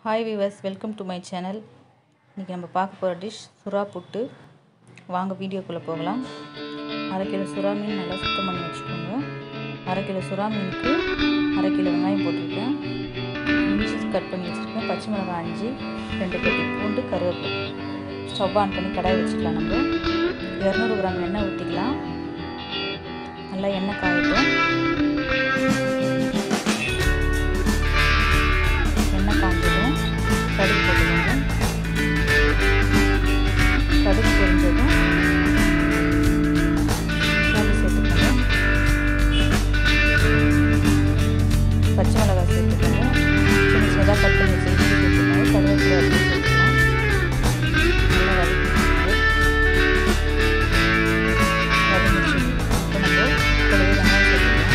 hi viewers welcome to my channel இன்றைக்கி நம்ம பார்க்க போகிற டிஷ் சுறா புட்டு வாங்க வீடியோக்குள்ளே போகலாம் அரை கிலோ சுறா மீன் நல்லா சுத்தம் பண்ணி வச்சுக்கோங்க அரை கிலோ சுறா மீனுக்கு அரை கிலோ வெங்காயம் போட்டிருக்கேன் இஞ்சி கட் பண்ணி வச்சுருக்கேன் பச்சை மிளகாய் அஞ்சு ரெண்டு பெட்டி பூண்டு கருவேப்பிலை ஸ்டவ் ஆன் பண்ணி கடாய் வச்சுக்கலாம் நம்ம இரநூறு கிராம் எண்ணெய் ஊற்றிக்கலாம் நல்லா எண்ணெய் காயட்டும் எண்ணெய் காஞ்சதும் கடுகு போட்டுக்கோங்க கடுகு பொரிஞ்சதும் பூண்டு சேர்த்துக்கோங்க பச்சை மிளகாய் சேர்த்துக்கோங்க சின்ன சின்னதாக கட் பண்ணி வச்சு சேர்த்துக்கோங்க கருவேப்பிலை அப்படியே சேர்த்துக்கலாம் நல்லா வதக்கிக்கோங்க வதங்கிச்சு இப்போ நம்ம கூடவே வெங்காயம் சேர்த்துக்கலாம்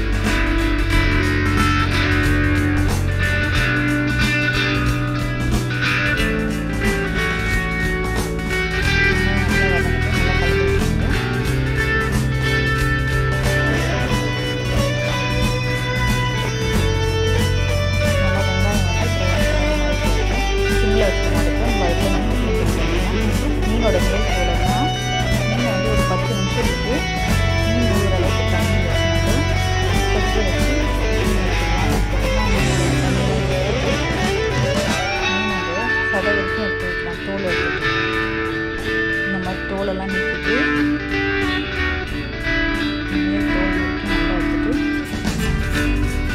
நல்லா வதங்கட்டும் நல்லா கலந்து வச்சுக்கோங்க நல்லா வெங்காயம் வந்து சிம்மில் வச்சு நடக்கும் வதக்கணும் மீனோட மேல் போலன்னா மீன் வந்து ஒரு பத்து நிமிஷம் இருக்கு மீன் ஊற அளவுக்கு தண்ணி வச்சுட்டு கொதிக்க வச்சு மீன் எடுத்துக்கலாம் அதுக்கப்புறமா மீனோட தண்ணியெல்லாம் எடுத்துட்டு மீனோட சதை வரைக்கும் எடுத்து வைக்கலாம் தோல் எடுத்துட்டு இந்த மாதிரி தோலெல்லாம் நீக்கிட்டு மேல் தோல் வரைக்கும் நல்லா எடுத்துட்டு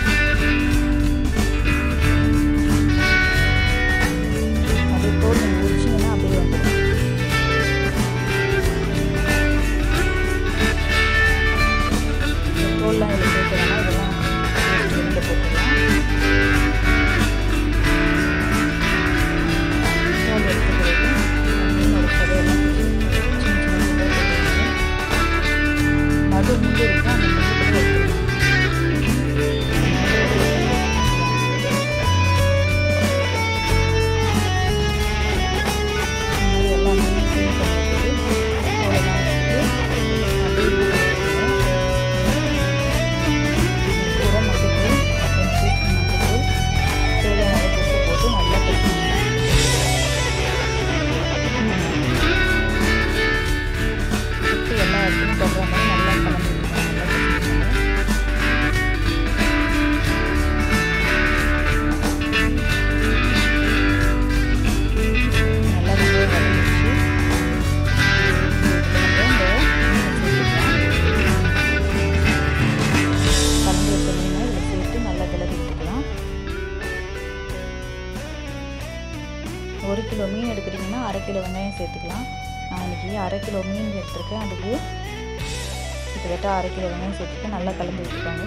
அப்படியே தோல் நீங்கள் உரிச்சிங்கன்னா அப்படியே வந்துடும் இந்த தோல்லாம் இதில் சேர்த்துறோம்னா இதெல்லாம் வெளியில் போட்டுடலாம் தோல் எடுத்த பிறகு மீனோட சதையெல்லாம் சின்ன சின்ன துண்டாக போட்டுக்கோங்க நடு முள்ளு இருக்கும் அந்த முள்ளு கூட எடுத்துக்கணும் இந்த மாதிரி எல்லாமே க்ளீன் பண்ணிட்டு தோலெல்லாம் எடுத்துட்டு அப்படியே ஊற வச்சுக்கணும் கூட மஞ்சத்தூள் ரெண்டு டீஸ்பூன் மஞ்சத்தூள் தேவையான அளவு உப்பு போட்டு நல்லா கட்டிக்கணும் உப்பு எல்லா இடத்துலையும் படுற மாதிரி நல்லா கலந்து விட்டுக்கணும் நல்லா கட்டிக்கணும் நல்லா ரொம்பவே வதங்கிடுச்சு கலந்து வச்ச மீனை இதில் சேர்த்து நல்லா கிளறி விட்டுக்கலாம் ஒரு கிலோ மீன் எடுக்கிறீங்கன்னா அரை கிலோ வெங்காயம் சேர்த்துக்கலாம் நான் இன்றைக்கி அரை கிலோ மீன் எடுத்திருக்கேன் அதுக்கு கிட்டத்தட்ட அரை கிலோ வெங்காயம் சேர்த்துட்டு நல்லா கலந்து விட்டுக்கோங்க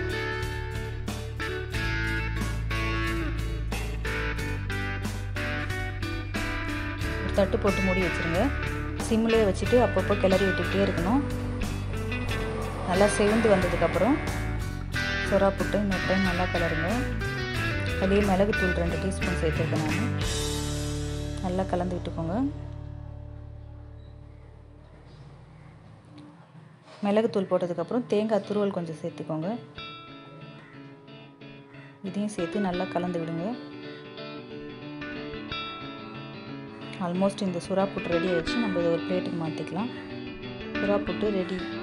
ஒரு தட்டு போட்டு மூடி வச்சுருங்க சிம்மிலே வச்சுட்டு அப்பப்போ கிளறி விட்டுக்கிட்டே இருக்கணும் நல்லா செவந்து வந்ததுக்கப்புறம் சொரா புட்டு இன்னொரு டைம் நல்லா கிளறுங்க அதுலேயே மிளகுத்தூள் ரெண்டு டீஸ்பூன் சேர்த்துருக்கேன் நான் நல்லா கலந்து விட்டுக்கோங்க மிளகுத்தூள் போட்டதுக்கப்புறம் தேங்காய் துருவல் கொஞ்சம் சேர்த்துக்கோங்க இதையும் சேர்த்து நல்லா கலந்து விடுங்க ஆல்மோஸ்ட் இந்த சுறா புட்டு ரெடி ஆயிடுச்சு நம்ம இதை ஒரு பிளேட்டுக்கு மாற்றிக்கலாம் சுறா புட்டு ரெடி